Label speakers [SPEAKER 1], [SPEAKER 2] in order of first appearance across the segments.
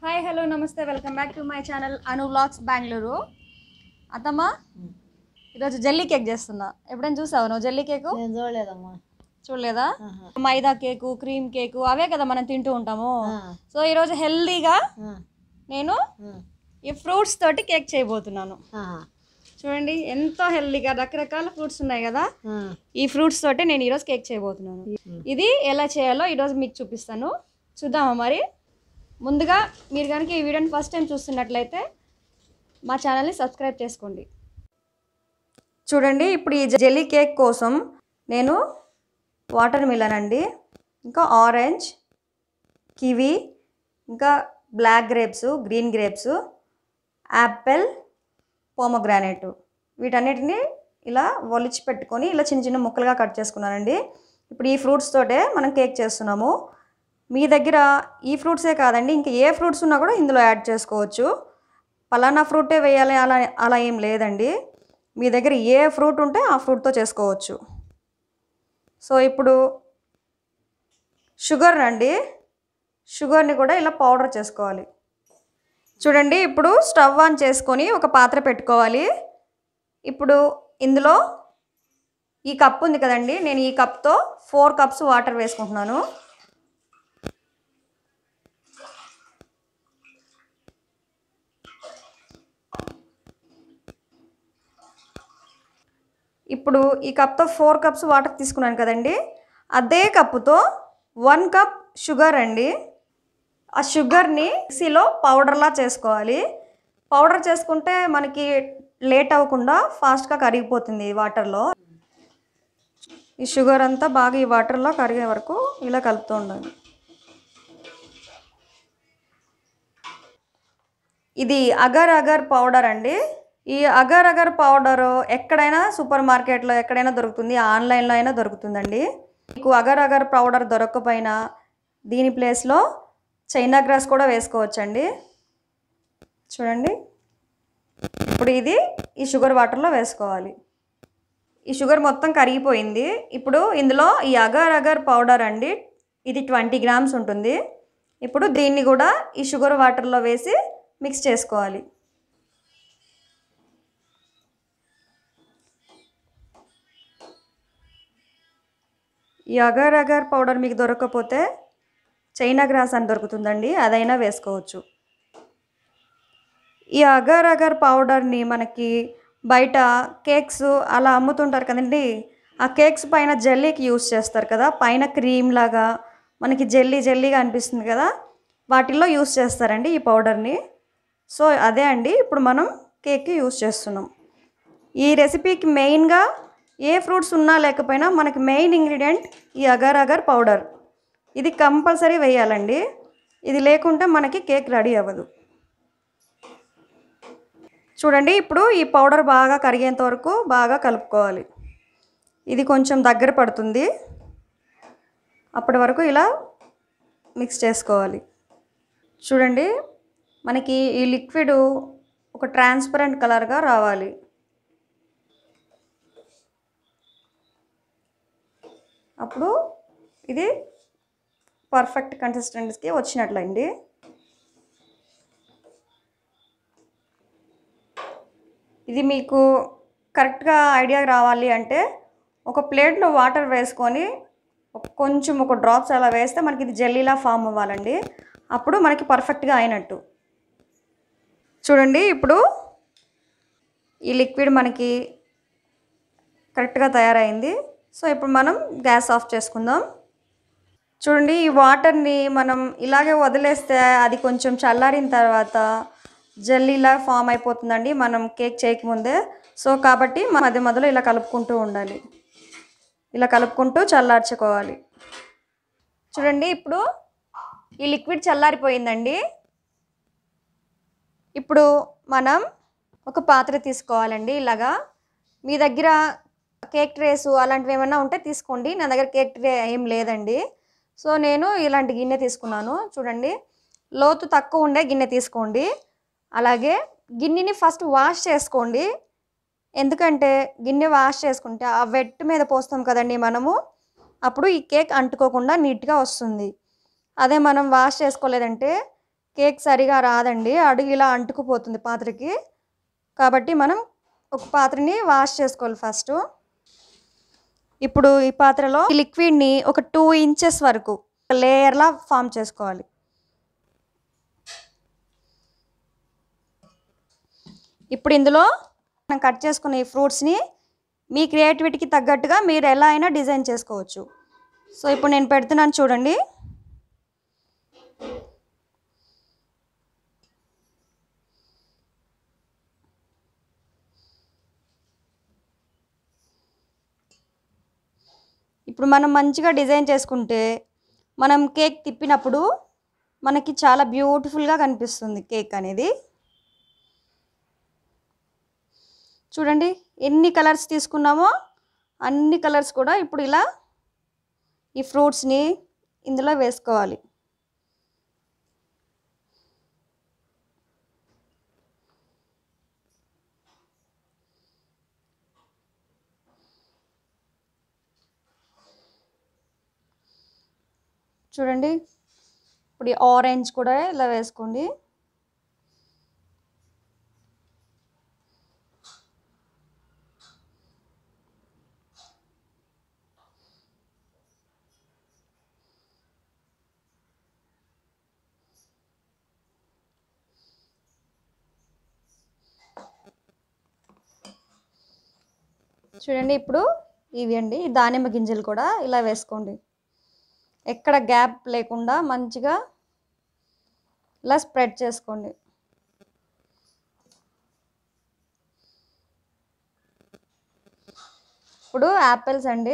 [SPEAKER 1] Hi hello నమస్తే welcome back to my channel Anu vlogs Bengaluru అత్తమ్మ ఈరోజు జల్లీ కేక్ చేస్తున్నా ఎప్పుడైనా చూసావు నువ్వు జల్లీ కేకు
[SPEAKER 2] నేను చూడలేదమ్మా
[SPEAKER 1] చూడలేదా
[SPEAKER 2] ఆహా.
[SPEAKER 1] మైదా కేకు క్రీమ్ కేకు అవే కదా మనం తింటూ ఉంటాము
[SPEAKER 2] ఆ,
[SPEAKER 1] సో ఈరోజు హెల్దీగా
[SPEAKER 2] ఆ,
[SPEAKER 1] నేను
[SPEAKER 2] ఆ,
[SPEAKER 1] ఈ ఫ్రూట్స్ తోటి కేక్ చేయబోతున్నాను
[SPEAKER 2] ఆహా,
[SPEAKER 1] చూడండి ఎంతో హెల్దీగా రకరకాల ఫ్రూట్స్ ఉన్నాయి కదా
[SPEAKER 2] ఆ,
[SPEAKER 1] ఈ ఫ్రూట్స్ తోటి నేను ఈరోజు కేక్ చేయబోతున్నాను ఇది ఎలా చేయాలో ఈరోజు మీకు చూపిస్తాను చూద్దామా మరి ముందుగా మీరు కనుక ఈ వీడియోని ఫస్ట్ టైం చూస్తున్నట్లయితే మా ఛానల్ని సబ్స్క్రైబ్ చేసుకోండి చూడండి ఇప్పుడు ఈ జెల్లీ కేక్ కోసం నేను వాటర్ మిలన్ అండి ఇంకా ఆరెంజ్ కివి ఇంకా black grapes green grapes apple pomegranate వీటన్నిటిని ఇలా ఒలిచి పెట్టుకొని ఇలా చిన్న చిన్న ముక్కలుగా కట్ చేసుకున్నానండి ఇప్పుడు ఈ ఫ్రూట్స్ తోటే మనం కేక్ చేస్తున్నాము మీ దగ్గర ఈ ఫ్రూట్సే కాదండి ఇంకా ఏ ఫ్రూట్స్ ఉన్నా కూడా ఇందులో యాడ్ చేసుకోవచ్చు పలానా ఫ్రూటే వేయాలి అలా అలా ఏం లేదండి మీ దగ్గర ఏ ఫ్రూట్ ఉంటే ఆ ఫ్రూట్తో చేసుకోవచ్చు సో ఇప్పుడు షుగర్ అండి షుగర్ని కూడా ఇలా పౌడర్ చేసుకోవాలి చూడండి ఇప్పుడు స్టవ్ ఆన్ చేసుకొని ఒక పాత్ర పెట్టుకోవాలి ఇప్పుడు ఇందులో ఈ కప్ ఉంది కదండి నేను ఈ కప్తో ఫోర్ కప్స్ వాటర్ వేసుకుంటున్నాను ఇప్పుడు ఈ కప్తో ఫోర్ కప్స్ వాటర్ తీసుకున్నాను కదండి అదే కప్పుతో వన్ కప్ షుగర్ అండి ఆ షుగర్ని మిక్సీలో పౌడర్లా చేసుకోవాలి పౌడర్ చేసుకుంటే మనకి లేట్ అవ్వకుండా ఫాస్ట్గా కరిగిపోతుంది ఈ వాటర్లో ఈ షుగర్ అంతా బాగా ఈ వాటర్లో కరిగే వరకు ఇలా కలుపుతూ ఉండాలి ఇది అగర్ అగర్ పౌడర్ అండి ఈ అగర్ అగర్ పౌడర్ ఎక్కడైనా సూపర్ మార్కెట్లో ఎక్కడైనా దొరుకుతుంది ఆన్లైన్లో అయినా దొరుకుతుందండి మీకు అగర్ అగర్ పౌడర్ దొరకకపోయినా దీని ప్లేస్లో చైనా గ్రాస్ కూడా వేసుకోవచ్చండి చూడండి ఇప్పుడు ఇది ఈ షుగర్ వాటర్లో వేసుకోవాలి ఈ షుగర్ మొత్తం కరిగిపోయింది ఇప్పుడు ఇందులో ఈ అగర్ అగర్ పౌడర్ అండి ఇది ట్వంటీ గ్రామ్స్ ఉంటుంది ఇప్పుడు దీన్ని కూడా ఈ షుగర్ వాటర్లో వేసి మిక్స్ చేసుకోవాలి ఈ అగర్ అగర్ పౌడర్ మీకు దొరకకపోతే చైనా గ్రాస్ అని దొరుకుతుందండి అదైనా వేసుకోవచ్చు ఈ అగర్ అగర్ పౌడర్ని మనకి బయట కేక్స్ అలా అమ్ముతుంటారు కదండి ఆ కేక్స్ పైన జెల్లీకి యూస్ చేస్తారు కదా పైన క్రీమ్ లాగా మనకి జెల్లీ జెల్లీగా అనిపిస్తుంది కదా వాటిల్లో యూస్ చేస్తారండి ఈ పౌడర్ని సో అదే అండి ఇప్పుడు మనం కేక్కి యూస్ చేస్తున్నాం ఈ రెసిపీకి మెయిన్గా ఏ ఫ్రూట్స్ ఉన్నా లేకపోయినా మనకి మెయిన్ ఇంగ్రీడియంట్ ఈ అగర్ అగర్ పౌడర్ ఇది కంపల్సరీ వేయాలండి ఇది లేకుంటే మనకి కేక్ రెడీ అవ్వదు చూడండి ఇప్పుడు ఈ పౌడర్ బాగా కరిగేంత వరకు బాగా కలుపుకోవాలి ఇది కొంచెం దగ్గర పడుతుంది అప్పటి వరకు ఇలా మిక్స్ చేసుకోవాలి చూడండి మనకి ఈ లిక్విడ్ ఒక ట్రాన్స్పరెంట్ కలర్గా రావాలి అప్పుడు ఇది పర్ఫెక్ట్ కన్సిస్టెన్సీకి వచ్చినట్లండి ఇది మీకు కరెక్ట్గా ఐడియా రావాలి అంటే ఒక ప్లేట్లో వాటర్ వేసుకొని ఒక- కొంచెం ఒక డ్రాప్స్ అలా వేస్తే మనకి ఇది జెల్లీలా ఫామ్ అవ్వాలండి అప్పుడు మనకి పర్ఫెక్ట్గా అయినట్టు చూడండి ఇప్పుడు ఈ లిక్విడ్ మనకి కరెక్ట్గా తయారైంది సో ఇప్పుడు మనం గ్యాస్ ఆఫ్ చేసుకుందాం చూడండి ఈ వాటర్ని మనం ఇలాగే వదిలేస్తే అది కొంచెం చల్లారిన తర్వాత జల్లీలా ఫామ్ అయిపోతుందండి మనం కేక్ చేయకముందే సో కాబట్టి మనం మధ్య మధ్యలో ఇలా కలుపుకుంటూ ఉండాలి ఇలా కలుపుకుంటూ చల్లార్చుకోవాలి చూడండి ఇప్పుడు ఈ లిక్విడ్ చల్లారిపోయిందండి ఇప్పుడు మనం ఒక పాత్ర తీసుకోవాలండి ఇలాగా మీ దగ్గర కేక్ ట్రేస్ అలాంటివి ఏమైనా ఉంటే తీసుకోండి నా దగ్గర కేక్ ట్రే ఏం లేదండి సో నేను ఇలాంటి గిన్నె తీసుకున్నాను చూడండి లోతు తక్కువ ఉండే గిన్నె తీసుకోండి అలాగే గిన్నెని ఫస్ట్ వాష్ చేసుకోండి ఎందుకంటే గిన్నె వాష్ చేసుకుంటే ఆ వెట్ మీద పోస్తాం కదండి మనము అప్పుడు ఈ కేక్ అంటుకోకుండా నీట్గా వస్తుంది అదే మనం వాష్ చేసుకోలేదంటే కేక్ సరిగా రాదండి అడుగు ఇలా అంటుకుపోతుంది పాత్రకి కాబట్టి మనం ఒక పాత్రని వాష్ చేసుకోవాలి ఫస్ట్ ఇప్పుడు ఈ పాత్రలో ఈ లిక్విడ్ని ఒక టూ ఇంచెస్ వరకు లేయర్లా ఫామ్ చేసుకోవాలి ఇప్పుడు ఇందులో మనం కట్ చేసుకున్న ఈ ఫ్రూట్స్ని మీ క్రియేటివిటీకి తగ్గట్టుగా మీరు ఎలా అయినా డిజైన్ చేసుకోవచ్చు సో ఇప్పుడు నేను పెడుతున్నాను చూడండి ఇప్పుడు మనం మంచిగా డిజైన్ చేసుకుంటే మనం కేక్ తిప్పినప్పుడు మనకి చాలా బ్యూటిఫుల్గా కనిపిస్తుంది కేక్ అనేది చూడండి ఎన్ని కలర్స్ తీసుకున్నామో అన్ని కలర్స్ కూడా ఇప్పుడు ఇలా ఈ ఫ్రూట్స్ని ఇందులో వేసుకోవాలి చూడండి ఇప్పుడు ఈ ఆరెంజ్ కూడా ఇలా వేసుకోండి చూడండి ఇప్పుడు ఇవి అండి ఈ దానిమ్మ గింజలు కూడా ఇలా వేసుకోండి ఎక్కడ గ్యాప్ లేకుండా మంచిగా ఇలా స్ప్రెడ్ చేసుకోండి ఇప్పుడు యాపిల్స్ అండి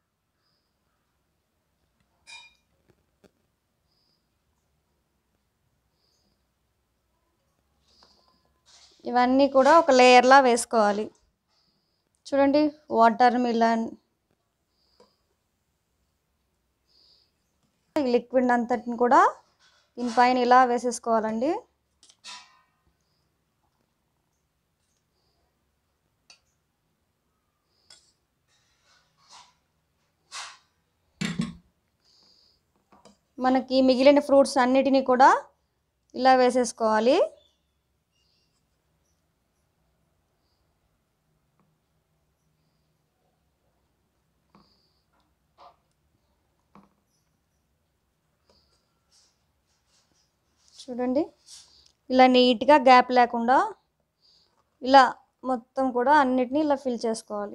[SPEAKER 1] ఇవన్నీ కూడా ఒక లేయర్లా వేసుకోవాలి చూడండి వాటర్ మిలన్ లిక్విడ్ అంతటిని కూడా దీనిపైన ఇలా వేసేసుకోవాలండి మనకి మిగిలిన ఫ్రూట్స్ అన్నిటినీ కూడా ఇలా వేసేసుకోవాలి చూడండి ఇలా నీట్గా గ్యాప్ లేకుండా ఇలా మొత్తం కూడా అన్నిటినీ ఇలా ఫిల్ చేసుకోవాలి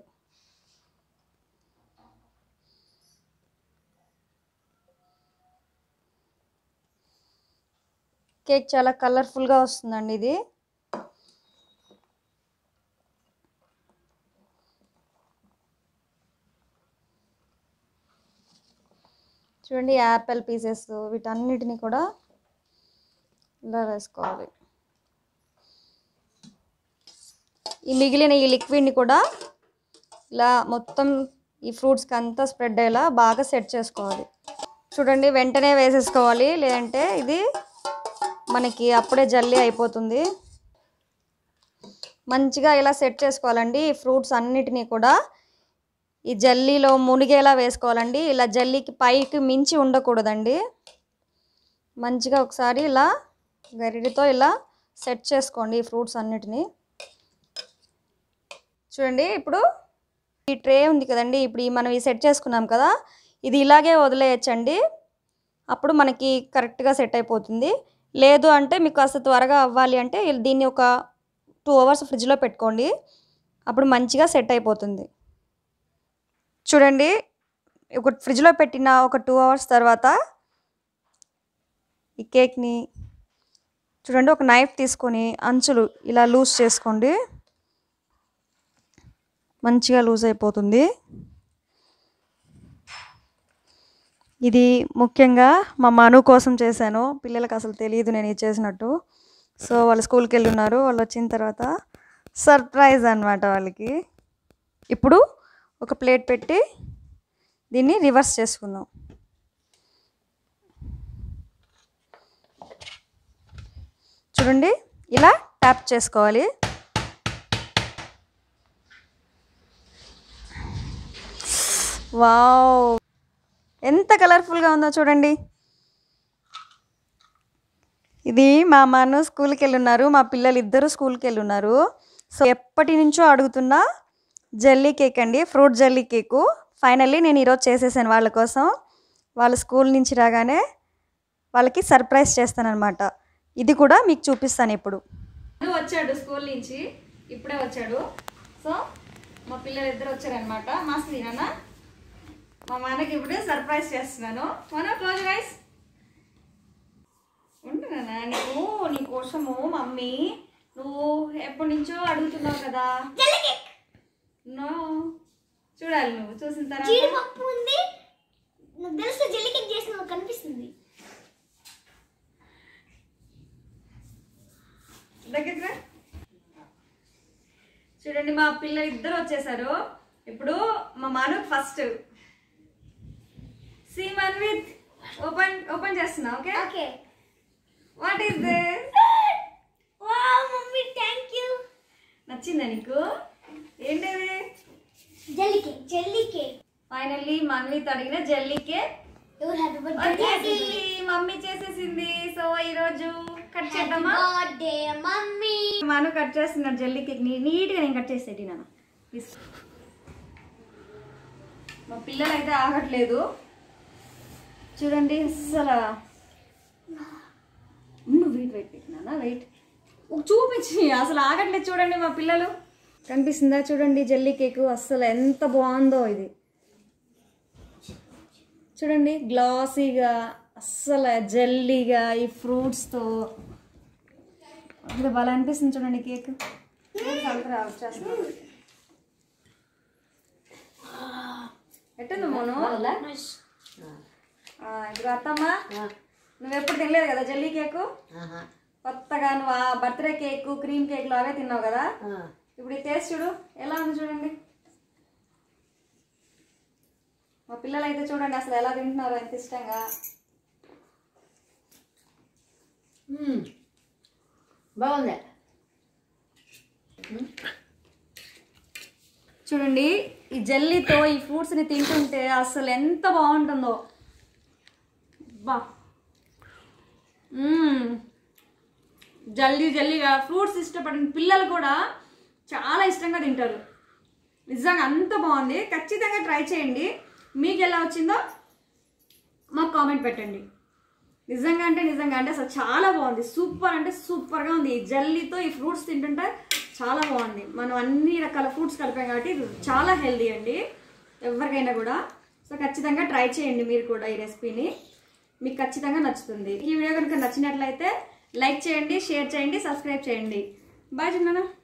[SPEAKER 1] కేక్ చాలా కలర్ఫుల్గా వస్తుందండి ఇది చూడండి యాపిల్ పీసెస్ వీటన్నిటిని కూడా ఇలా వేసుకోవాలి ఈ మిగిలిన ఈ లిక్విడ్ని కూడా ఇలా మొత్తం ఈ ఫ్రూట్స్కి అంతా స్ప్రెడ్ అయ్యేలా బాగా సెట్ చేసుకోవాలి చూడండి వెంటనే వేసేసుకోవాలి లేదంటే ఇది మనకి అప్పుడే జల్లీ అయిపోతుంది మంచిగా ఇలా సెట్ చేసుకోవాలండి ఈ ఫ్రూట్స్ అన్నిటినీ కూడా ఈ జల్లీలో మునిగేలా వేసుకోవాలండి ఇలా జల్లీకి పైకి మించి ఉండకూడదండి మంచిగా ఒకసారి ఇలా గరిడితో ఇలా సెట్ చేసుకోండి ఈ ఫ్రూట్స్ అన్నిటినీ చూడండి ఇప్పుడు ఈ ట్రే ఉంది కదండి ఇప్పుడు ఈ మనం ఈ సెట్ చేసుకున్నాం కదా ఇది ఇలాగే వదిలేయచ్చండి అప్పుడు మనకి కరెక్ట్గా సెట్ అయిపోతుంది లేదు అంటే మీకు కాస్త త్వరగా అవ్వాలి అంటే దీన్ని ఒక టూ అవర్స్ ఫ్రిడ్జ్లో పెట్టుకోండి అప్పుడు మంచిగా సెట్ అయిపోతుంది చూడండి ఒక ఫ్రిడ్జ్లో పెట్టిన ఒక టూ అవర్స్ తర్వాత ఈ కేక్ని చూడండి ఒక నైఫ్ తీసుకొని అంచులు ఇలా లూజ్ చేసుకోండి మంచిగా లూజ్ అయిపోతుంది ఇది ముఖ్యంగా మా మను కోసం చేశాను పిల్లలకు అసలు తెలియదు నేను ఇది చేసినట్టు సో వాళ్ళు స్కూల్కి వెళ్ళి ఉన్నారు వాళ్ళు వచ్చిన తర్వాత సర్ప్రైజ్ అనమాట వాళ్ళకి ఇప్పుడు ఒక ప్లేట్ పెట్టి దీన్ని రివర్స్ చేసుకుందాం చూడండి ఇలా ట్యాప్ చేసుకోవాలి వావ్ ఎంత కలర్ఫుల్గా ఉందో చూడండి ఇది మా అమ్మను స్కూల్కి వెళ్ళి ఉన్నారు మా పిల్లలు ఇద్దరు స్కూల్కి వెళ్ళి ఉన్నారు సో ఎప్పటి నుంచో అడుగుతున్న జల్లీ కేక్ అండి ఫ్రూట్ జల్లీ కేకు ఫైనల్లీ నేను ఈరోజు చేసేసాను వాళ్ళ కోసం వాళ్ళ స్కూల్ నుంచి రాగానే వాళ్ళకి సర్ప్రైజ్ చేస్తానన్నమాట ఇది కూడా మీకు చూపిస్తాను ఇప్పుడు వచ్చాడు స్కూల్ నుంచి ఇప్పుడే వచ్చాడు సో మా పిల్లలు ఇద్దరు వచ్చారనమాట మాస్క్ తినా మా మనకి ఇప్పుడు సర్ప్రైజ్ చేస్తున్నాను మన క్లోజ్ గైస్ ఉంటున్నా నీకు నీ కోసము మమ్మీ నువ్వు ఎప్పటి నుంచో అడుగుతున్నావు కదా నో చూడాలి నువ్వు చూసిన తర్వాత
[SPEAKER 2] జీడిపప్పు ఉంది నాకు తెలుసు జెల్లీ కేక్ చేసిన కనిపిస్తుంది
[SPEAKER 1] దగ్గరికి రా. చూడండి మా పిల్లలు ఇద్దరు వచ్చేసారు ఇప్పుడు మా మను ఫస్ట్ సి మన్విత్ ఓపెన్ ఓపెన్ చేస్తున్నా okay
[SPEAKER 2] okay
[SPEAKER 1] what is this
[SPEAKER 2] wow mummy thank you
[SPEAKER 1] నచ్చిందా నీకు ఏంటిది
[SPEAKER 2] jelly cake jelly cake
[SPEAKER 1] finally Manvith అడిగిన జెల్లీ కేక్
[SPEAKER 2] ఎవరు హ్యాపీ బర్త్డే
[SPEAKER 1] వచ్చేసింది మమ్మీ చేసేసింది సో ఈరోజు కట్ చేద్దామా
[SPEAKER 2] బర్త్డే మమ్మీ
[SPEAKER 1] మను కట్ చేస్తున్నాడు జెల్లీ కేక్ నీట్గా నేను కట్ చేసేటి నాన్న తీసుకో. మా పిల్లలు అయితే ఆగట్లేదు చూడండి అస్సలు నువ్వు వెయిట్ వెయిట్ పెట్టినా వెయిట్ చూపించి అసలు ఆగట్లేదు చూడండి మా పిల్లలు కనిపిస్తుందా చూడండి జెల్లీ కేక్ అస్సలు ఎంత బాగుందో ఇది చూడండి గ్లాసీగా అస్సలు జెల్లీగా ఈ ఫ్రూట్స్తో ఇది బాగా అనిపిస్తుంది చూడండి కేక్ ఎట్టుంది మోను ఆ, ఇప్పుడు అత్తమ్మ నువ్వు ఎప్పుడు తినలేదు కదా జల్లీ కేకు కొత్తగా నువ్వు ఆ బర్త్డే కేక్ క్రీమ్ కేక్లు అవే తిన్నావు కదా ఇప్పుడు ఈ టేస్ట్ చూడు ఎలా ఉంది చూడండి మా పిల్లలు అయితే చూడండి అసలు ఎలా తింటున్నారు ఎంత ఇష్టంగా
[SPEAKER 3] బాగుంది
[SPEAKER 1] చూడండి ఈ జెల్లీతో ఈ ఫ్రూట్స్ని తింటుంటే అసలు ఎంత బాగుంటుందో బా మ్మ్. జల్లీ జల్లీగా ఫ్రూట్స్ ఇష్టపడిన పిల్లలు కూడా చాలా ఇష్టంగా తింటారు నిజంగా అంత బాగుంది ఖచ్చితంగా ట్రై చేయండి మీకు ఎలా వచ్చిందో మాకు కామెంట్ పెట్టండి నిజంగా అంటే నిజంగా అంటే అసలు చాలా బాగుంది సూపర్ అంటే సూపర్గా ఉంది ఈ జల్లీతో ఈ ఫ్రూట్స్ తింటుంటే చాలా బాగుంది మనం అన్ని రకాల ఫ్రూట్స్ కలిపాం కాబట్టి ఇది చాలా హెల్దీ అండి ఎవరికైనా కూడా సో ఖచ్చితంగా ట్రై చేయండి మీరు కూడా ఈ రెసిపీని మీకు ఖచ్చితంగా నచ్చుతుంది ఈ వీడియో కనుక నచ్చినట్లయితే లైక్ చేయండి షేర్ చేయండి సబ్స్క్రైబ్ చేయండి బాయ్ చిన్న